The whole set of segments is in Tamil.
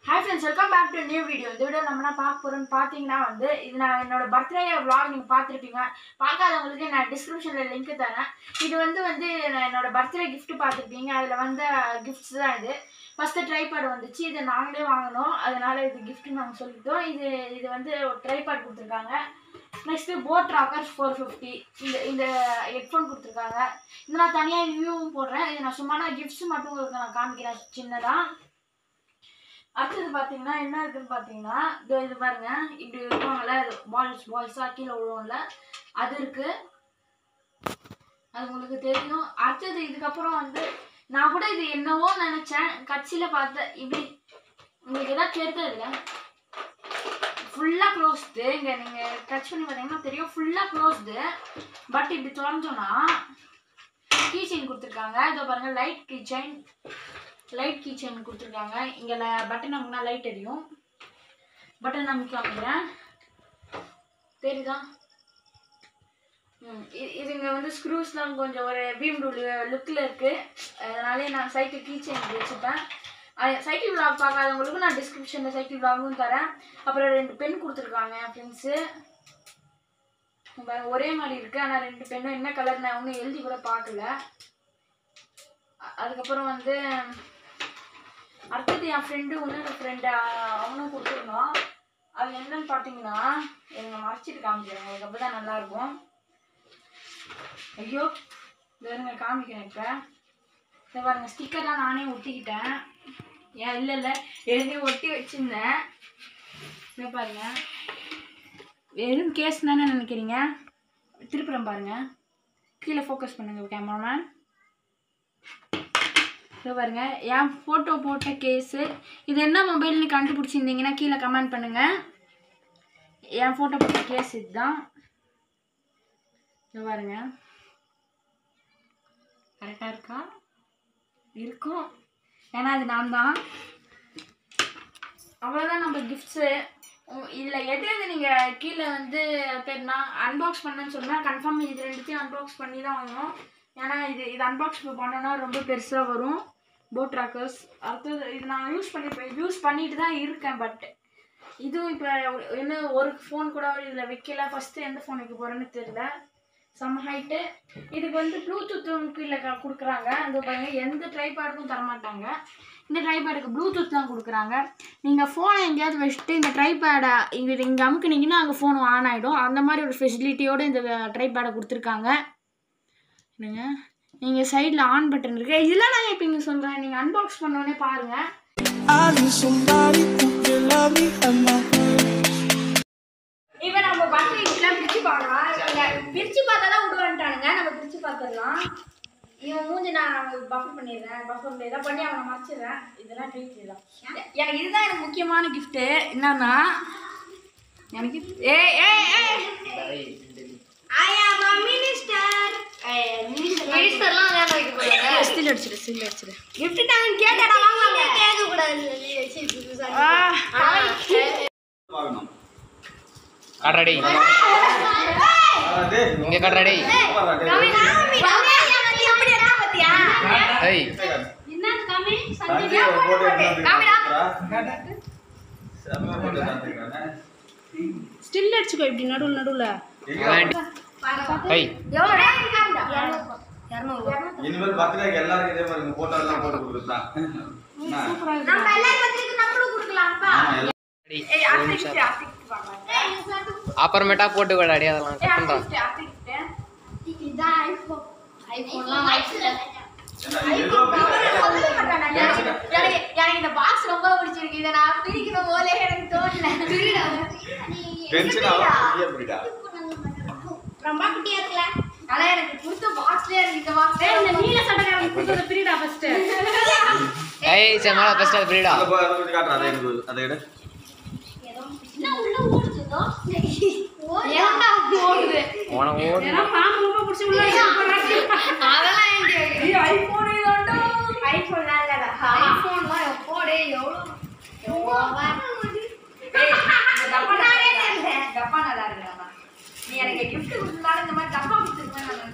Hi friends welcome back to new video இந்த வீடியோ நம்ம என்ன பார்க்க போகிறோம்னு பார்த்தீங்கன்னா வந்து இது நான் என்னோட பர்த்டே vlog நீங்கள் பார்த்துருப்பீங்க பார்க்காதவங்களுக்கு நான் டிஸ்கிரிப்ஷனில் லிங்க் தரேன் இது வந்து வந்து நான் என்னோட பர்த்டே gift பார்த்துருப்பீங்க அதில் வந்த கிஃப்ட்ஸ் தான் இது ஃபஸ்ட்டு ட்ரைபேட் வந்துச்சு இது நாங்களே வாங்கினோம் அதனால இது gift நாங்கள் சொல்லிட்டோம் இது இது வந்து ஒரு ட்ரைபேட் கொடுத்துருக்காங்க next boat rockers four fifty இந்த இந்த ஹெட்ஃபோன் கொடுத்துருக்காங்க இது நான் தனியாக ரிவ்யூவும் போடுறேன் இது நான் சும்மா நான் கிஃப்ட்ஸ் மட்டும் உங்களுக்கு நான் காமிக்கிறேன் சின்னதாக அடுத்தது பார்த்தீங்கன்னா என்ன இருக்குன்னு பார்த்தீங்கன்னா இது இது பாருங்க இப்படி இருக்கும்ல பால்ஸ் பால்ஸாக கீழே விழுவும்ல அது இருக்கு அது உங்களுக்கு தெரியும் அடுத்தது இதுக்கப்புறம் வந்து நான் கூட இது என்னவோ நினச்சேன் கட்சியில் பார்த்தேன் இப்படி உங்களுக்கு எதாவது தெரியுது இல்லை ஃபுல்லாக க்ளோஸ்டு இங்கே நீங்கள் டச் பண்ணி பார்த்தீங்கன்னா தெரியும் ஃபுல்லாக க்ளோஸ்டு பட் இப்படி திறந்தோன்னா கீ செயின் கொடுத்துருக்காங்க இதோ பாருங்கள் light key chain light key chain கொடுத்துருக்காங்க இங்கே பட்டன் நமக்குனா லைட் எரியும் பட்டன் நமக்கு காமிக்கிறேன் தெரியுதா ம் இ- இது இங்கே வந்து ஸ்க்ரூஸ்லாம் கொஞ்சம் ஒரு பீம் லுக்கில் இருக்குது அதனாலே நான் சைக்கிள் கீ செயின் வச்சுப்பேன் சைக்கிள் விளாக் பார்க்காதவங்களுக்கு நான் டிஸ்கிரிப்ஷனில் சைக்கிள் விளாகும் தரேன் அப்புறம் ரெண்டு பென் கொடுத்துருக்காங்க என் ஃப்ரெண்ட்ஸு ஒரே மாதிரி இருக்குது ஆனால் ரெண்டு பெண்ணும் என்ன கலர் நான் ஒன்றும் எழுதி கூட பார்க்கல அ- அதுக்கப்புறம் வந்து அடுத்தது என் ஃப்ரெண்டு இன்னொரு ஃப்ரெண்டு அவனும் கொடுத்துருந்தான் அது என்னன்னு பார்த்தீங்கன்னா இவங்க மறைச்சிட்டு காமிக்கிறேன் உங்களுக்கு அப்போ தான் நல்லாயிருக்கும் ஐயோ இது இருங்க காமிக்கிறேன் இப்போ இதை பாருங்க ஸ்டிக்கர்லாம் நானே ஒட்டிக்கிட்டேன் ஏன் இல்லை இல்லை எழுதி ஒட்டி வச்சுருந்தேன் இதை பாருங்க வெறும் கேஸ் தானே நினைக்கிறீங்க திருப்புறம் பாருங்க கீழே ஃபோக்கஸ் பண்ணுங்க கேமராமேன் இதோ பாருங்க என் ஃபோட்டோ போட்ட கேஸு இது என்ன மொபைல்னு கண்டுபிடிச்சிருந்தீங்கன்னா கீழே கமெண்ட் பண்ணுங்க என் ஃபோட்டோ போட்ட கேஸ் இதுதான் இதோ பாருங்க கரெக்டாக இருக்கா இருக்கும் ஏன்னா அது நான் தான் அவ்வளோதான் நம்ம கிஃப்ட்ஸு இதில் எது எது நீங்கள் கீழே வந்து தெரினா அன்பாக்ஸ் பண்ணேன்னு சொன்னால் கன்ஃபார்ம் இது ரெண்டுத்தையும் அன்பாக்ஸ் பண்ணி தான் வாங்கணும் ஏன்னா இது இது அன்பாக்ஸ் பண்ணோன்னா ரொம்ப பெருசாக வரும் போட் ராக்கர்ஸ் அடுத்தது இது நான் யூஸ் பண்ணி யூஸ் பண்ணிட்டு தான் இருக்கேன் பட் இதுவும் இப்போ என்ன ஒரு ஃபோன் கூட இதில் வைக்கல ஃபஸ்ட்டு எந்த ஃபோன் வைக்க போகிறேன்னு தெரியல செம்ம ஹைட்டு இதுக்கு வந்து ப்ளூடூத்தும் கீழே க- கொடுக்குறாங்க அந்த பாருங்க எந்த ட்ரைபேடுக்கும் தரமாட்டாங்க இந்த ட்ரைபேடுக்கு ப்ளூடூத் தான் கொடுக்குறாங்க நீங்கள் ஃபோனை எங்கேயாவது வச்சுட்டு இந்த ட்ரைபேடை இது இங்கே அமுக்குனீங்கன்னா அங்கே ஃபோன் ஆன் ஆகிடும் அந்த மாதிரி ஒரு ஃபெசிலிட்டியோடு இந்த ட்ரைபேடை கொடுத்துருக்காங்க என்னங்க நீங்கள் சைடில் ஆன் பட்டன் இருக்கு இதெல்லாம் நான் இப்போ இங்கே சொல்கிறேன் நீங்கள் அன்பாக்ஸ் பண்ணோடனே பாருங்கள் I need somebody who can love me at my இப்போ நம்ம பட்டரி இதெல்லாம் பிரிச்சு பார்க்கலாம் இவங்க பிரிச்சு பார்த்தா தான் விடுவான்ட்டானுங்க நம்ம பிரிச்சு பார்த்துடலாம் இவன் மூஞ்சி நான் பஃபர் பண்ணிடுறேன் பஃபர் இதெல்லாம் பண்ணி அவனை மறைச்சிடுறேன் இதெல்லாம் ட்ரீட் இதெல்லாம் எனக்கு இதுதான் எனக்கு முக்கியமான கிஃப்ட்டு என்னன்னா எனக்கு ஏ ஏ ஐ ஆம் அ மினிஸ்டர் மினிஸ்டர்லாம் வேலை வைக்க போறாங்க ஸ்டில் அடிச்சிடு ஸ்டில் அடிச்சிடு கிஃப்ட் டாங்க கேட்டடா வாங்க கேட்க கூடாது காட்டுறாடி இங்க காட்டுறாடி ஏய் ஸ்டில் அடிச்சுக்கோ இப்படி நடுவில் நடுவில் ஏய் இனிமேல் பர்த்டேக்கு எல்லாருக்கும் இதே மாதிரி போட்டோ எல்லாம் போட்டு கொடுக்குறா அப்புறமேட்டா போட்டு விடாடி அதெல்லாம் கட் பண்றான் எனக்கு இந்த பாக்ஸ் ரொம்ப பிடிச்சிருக்கு இதை நான் பிரிக்கணும் போல எனக்கு தோணல டென்ஷன் ஆகும் எப்படிடா ரொம்ப குட்டியா இருக்குல்ல ஆனா எனக்கு கொடுத்த பாக்ஸ்லயே இருக்கு இந்த பாக்ஸ் இந்த நீல சட்டைக்காரன் கொடுத்தத பிரிடா ஃபர்ஸ்ட் ஏய் சரி மேல ஃபர்ஸ்ட் அது பிரீடா அதை போய் அதை கொஞ்சம் காட்டுறா அதை எனக்கு அதை எடு என்ன உள்ள ஓடுதுதோ ஏன்டா ஓடுது உன ஓடு பாம்பு ரொம்ப பிடிச்சி உள்ள அதெல்லாம் ஏன்டி ஐபோன் இதோட ஐபோன் இல்லடா ஐபோன்லாம் எப்போடே எவ்வளவு டப்பா நல்லா இருக்குடா நீ எனக்கு gift கொடுத்ததால இந்த மாதிரி டப்பா கொடுத்துருக்கேன் நான்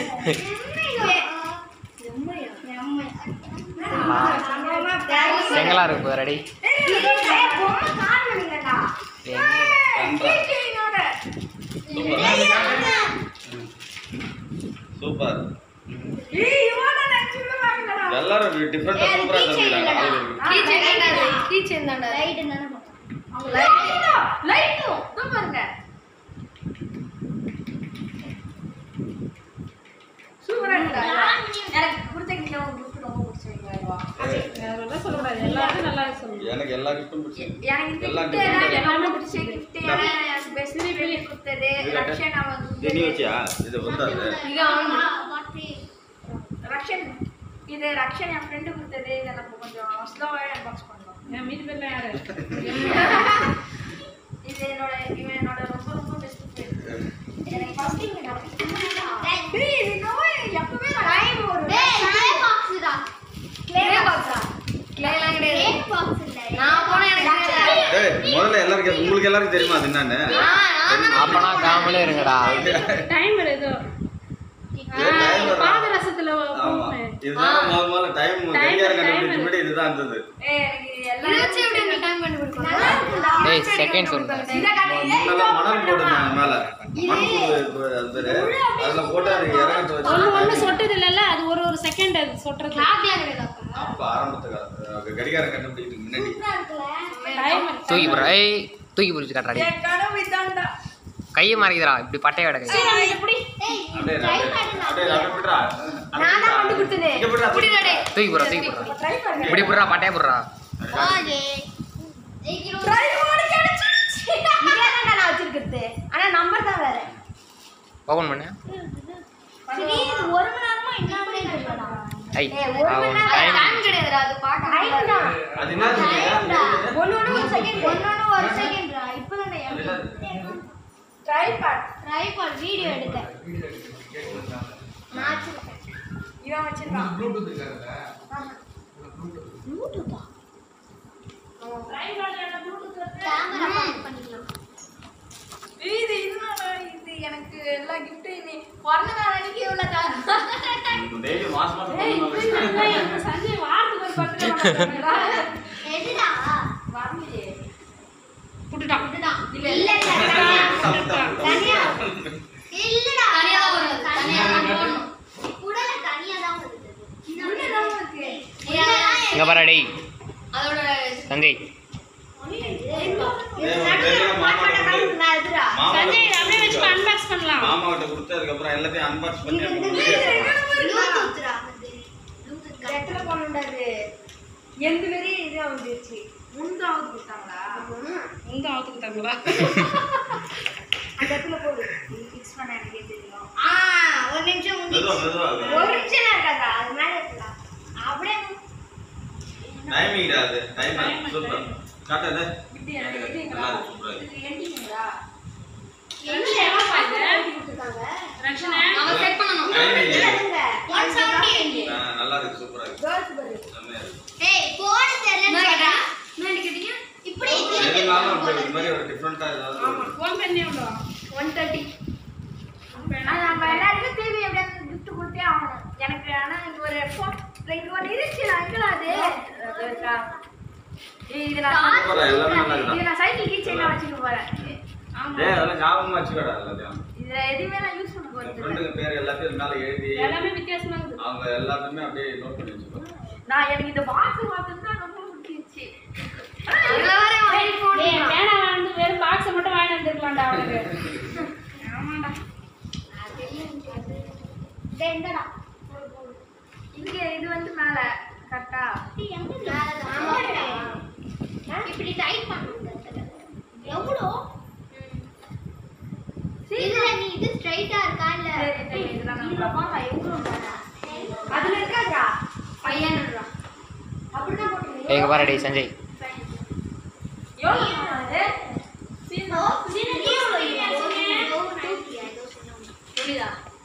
நினைச்சுக்கிறேன் எங்கெல்லாம் இருக்கு ரெடி சூப்பர் எல்லாரும் டிஃப்ரெண்டா சூப்பரா தந்துருக்காங்க சூப்பரா இருக்குடா எனக்கு கொடுத்த கிட்ட உங்களுக்கு ரொம்ப பிடிச்சிருக்கா அதெல்லாம் சொல்லக்கூடாது எல்லாரும் நல்லா சொல்லணும் எனக்கு எல்லா கிஃப்ட்டும் பிடிச்சிருக்கு எனக்கு இந்த எல்லாம் gift different எல்லாம் ஆ ரொம்ப பிடிச்ச gift ஏன்னா எனக்கு best friend கொடுத்தது ரக்ஷன் அவன் இது நீ கொடுத்தது வச்சியா இது வந்தாது இது அவன் ரக்ஷன் இது ரக்ஷன் என் ஃப்ரெண்டு கொடுத்தது இதை நம்ம கொஞ்சம் ஸ்லோவாக அன்பாக்ஸ் பண்ணலாம் என் மீதி பேர்ல யாரு இது என்னோட இவன் என்னோட ரொம்ப ரொம்ப பெஸ்ட் ஃப்ரெண்ட் எனக்கு ஃபர்ஸ்ட் இங்க டேய் இது என்னவோ எப்பவுமே டைம் ஒரு ஏய் முதல்ல எல்லாருக்கும் உங்களுக்கு எல்லாருக்கும் தெரியுமா அது என்னன்னு அப்பனா காமலே இருங்கடா டைம் ஏதோ இது time வரும். பாதரசத்துல ஆமா போகுமே. இதுதான் முதல் முதல்ல டைம் கடிகாரம் கண்டுபிடிச்ச முன்னாடி இதுதான் இருந்தது ஏய் எனக்கு எல்லாம் ஏய் செகண்ட் சொல்லுங்க முன்னெல்லாம் மணல் போட்டுருந்தாங்க மேல மண் கூடு அது பேரு அதுல போட்டு அது இறங்கத்து ஒண்ணு ஒண்ணு வச்சு சொட்டது இல்லைல்ல அது ஒரு ஒரு செகண்ட் அது சொட்டுறது அப்ப ஆரம்பத்து காலத்துல கடிகாரம் கண்டுபிடிக்கிறதுக்கு முன்னாடி டைம் தூக்கி போடுற ஏய் தூக்கி பிடிச்சி காட்டுறாடி என் கனவு இதான்டா கையை மறைக்குதுடா இப்படி பட்டையை கிடக்கு அப்படியே அப்படியே அப்படியே அப்படியே விட்றா நான் தான் கொண்டு கொடுத்தது இங்க விட்றா தூக்கி போடுறா தூக்கி போடுறா ட்ரை பண்ணு இப்படி போடுறா பட்டையை போடுறா ட்ரை பண்ணி கிடைச்சிருச்சு இதே தான் நான் வச்சிருக்கிறது ஆனா நம்பர் தான் வேற ஓபன் பண்ணு சரி இது ஒரு மணி நேரமா என்ன ஐ அவன் டைம் கிடையாதுடா அது பாக்க டைம் தான் அது என்ன சொல்றீங்க? ஒன்னு ஒன்னு ஒரு செகண்ட் ஒன்னு ஒன்னு ஒரு செகண்ட்ரா இப்பதானே அது என்னது? ட்ரைபாட் வீடியோ எடுக்க இவன் வச்சிருக்கான் கேமரா பண்ணிக்கலாம் இது என்னடா இது எனக்கு எல்லா கிஃப்ட்டும் நீ பிறந்த நாள் அன்னைக்கு இவ்வளவு தான் டெய்லி மாசம் மாசம் பண்ணுவாங்க. சஞ்சய் வாரத்துக்கு ஒரு பத்து ரூபா கொடுக்குறா. எதுடா வரலையே விட்டுட்டான் இதுதான் இல்ல, இல்ல இல்ல தனியா தனியா இல்லடா தனியா தான் வருது. தனியா தான் போடணும் உடல தனியா தான் வருது உள்ளதான் இருக்கு. இங்க பாரு டேய் அதோட சஞ்சய் ஏய், ஒரு பெரிய மாமாட்ட கொடு. நான் எதுடா மாமாட்ட சஞ்சய் இதை அப்படியே வச்சு கொடு. அன்பாக்ஸ் பண்ணலாம் மாமாட்ட கொடுத்து அதுக்கப்புறம் எல்லாத்தையும் அன்பாக்ஸ் பண்ணி இந்த அனுப்பி இந்த விடு. ப்ளூடூத்ரா அது ப்ளூடூத் இடத்துல போகணுண்டாது எந்த மாரி இது வந்துருச்சு முந்தாவது கொடுத்தாங்களா உங்க ஆத்துக்கு தங்களா அந்த இடத்துல போடு ஃபிக்ஸ் பண்ண எனக்கே தெரியும் ஆ ஒரு நிமிஷம் மெதுவா, முந்தி மெதுவா. ஒரு நிமிஷம் இருக்காதா அது மேல இருக்கலாம் அப்படியே Timing டா அது. Timer. சூப்பர். காட்டு அது. இது எனக்கு எதுங்களா நல்லா இருக்கு, சூப்பரா இருக்கு. இது எண்டிங்களா என்ன ஏமாப்பா இது கொடுத்துருக்காங்க ரக்ஷனா அவன் செட் பண்ணணும் Timing. ஒன் செவன்டி ஆ, நல்லா இருக்கு சூப்பரா இருக்கு கேர்ள்ஸ் பர்த்டே செம்மையா இருக்கு. ஏய் போன் தெரியலன்னு சொல்றா என்ன கேட்டீங்க இப்படி எதுனாலும் அப்படி ஒரு மாதிரி ஒரு different ஆ ஏதாவது ஒரு- ஃபோன் பண்ணி விடுவா ஒன் தேர்ட்டி நம்ம எல்லாருக்கும் டிவி எப்படியாவது கிஃப்ட் கொடுத்தே ஆகணும் எனக்கு ஆனா இங்க ஒரு ஃபோன் இங்க ஒன்று இருந்துச்சு அங்கே அது அது இருக்கா? ஏய், இது நான் சூப்பரா, எல்லாமே நல்லா இது இருக்குடா. நான் சைக்கிள் கீச்சைன் வச்சுக்க போறேன் ஏய், அதெல்லாம் ஞாபகமா வச்சுக்கோடா எல்லாத்தையும். இதுல எதுவுமே நான் யூஸ் பண்ண உன் போறது இல்ல. friend ங்க பேர் எல்லாத்தையும் மேல எழுதி எல்லாமே வித்தியாசமா இருக்குது அவங்க எல்லாத்தையுமே அப்படியே நோட் பண்ணி வச்சுக்கோ நான் எனக்கு இந்த பாக்ஸ் பார்த்தது தான் ரொம்ப பிடிச்சிருச்சு ஏய் பேனா வந்து வெறும் பாக்ஸை மட்டும் வாங்கி வந்துருக்கலாம்டா அவனுக்கு ஆமாடா எங்கடா இங்க இது வந்து மேல கரெக்டா இப்படி டைட் பண்ணுங்க எவ்வளோ இதுல நீ இது ஸ்ட்ரைட்டா இருக்கா இல்ல சரி சரி இதுல நம்ம பாப்பா எவ்வளோ அதுல இருக்காதா ஃபைவ் ரூபா அப்படிதான் போட்டுருங்க இங்க பாரு டேய் சஞ்சய் எவ்வளோ அது புரியுதா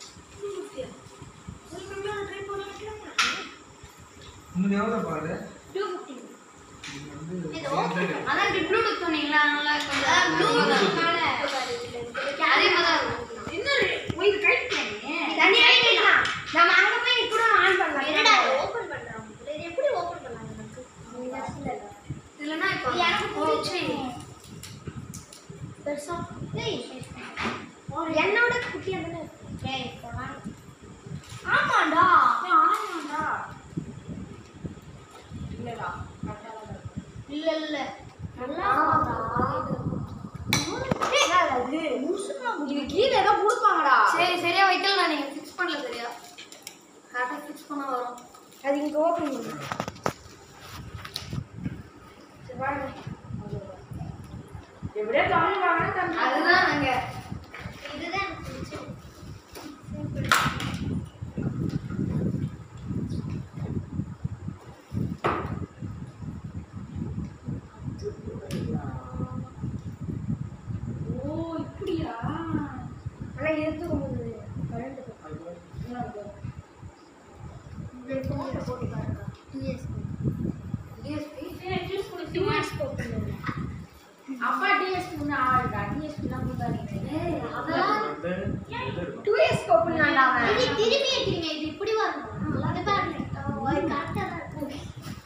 அதான் ப்ளூடூத் சொன்னீங்களா அதனால கொஞ்சம் அதே மாதிரி தான் இருக்கும் இன்னொரு இது கைட் பண்ணி நம்ம அங்க போய் கூட ஆன் பண்ணலாம் என்னடா ஓபன் பண்றோம் இது எப்படி ஓபன் பண்ணலாம் எனக்கு சீ. பெருசா ஏய் என்னோட குட்டியா தானே ஏய் போடா. ஆமாண்டா ஏய், ஆமாண்டா. இல்லடா, correct ஆ தான் இருக்கு. இல்ல இல்ல நல்லா இது கீழே ஏதோ கொடுப்பாங்கடா சரி சரியா வைக்கல நான் நீங்க ஃபிக்ஸ் பண்ணல சரியா கரெக்டா ஃபிக்ஸ் பண்ண வரும் அது இங்க ஓபன் பண்ணு சரி வாங்க எப்படியோ தமிழ் வாங்கினா தமிழ் அதுதான் நாங்க இதுதான் எனக்கு பிடிச்சது ஓ இப்படியா ஆனா எடுத்துக்க முடியாது கரண்ட் போட்டு பாருங்க டிஎஸ்பி டிஎஸ்பி டிஎஸ்பி அப்பா டிஎஸ்பி முன்ன ஆளுடா டிஎஸ்பி தான் கொடுத்தாங்க அதெல்லாம் டூ இயர்ஸ் கோப்புனாடா இது திரும்பி வைக்கிறீங்க இது இப்படி வரணும் அது பாருங்க ஒரு கரெக்டா தான் இருக்கு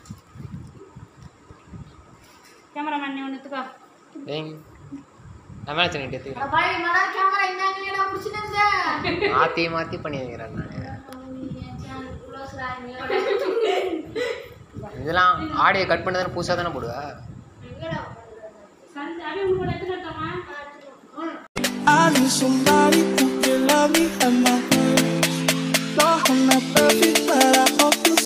கேமராமேன் நீ ஒன்று எடுத்துக்கோ டேய் நான் மேலே சொல்லிட்டு எடுத்துக்கிறேன் பாய் மடா கேமரா இந்தாங்களேடா முடிச்சிட்டேன் மாற்றி மாற்றி பண்ணி வைக்கிறேன் நான் இதெல்லாம் ஆடியோ கட் பண்ணி தானே புதுசாக தானே போடுவேன் சந்தை அப்படியே உங்களோட எடுத்துன்னு இருக்கோமா I need somebody who can love me at my worst. No, I'm not perfect,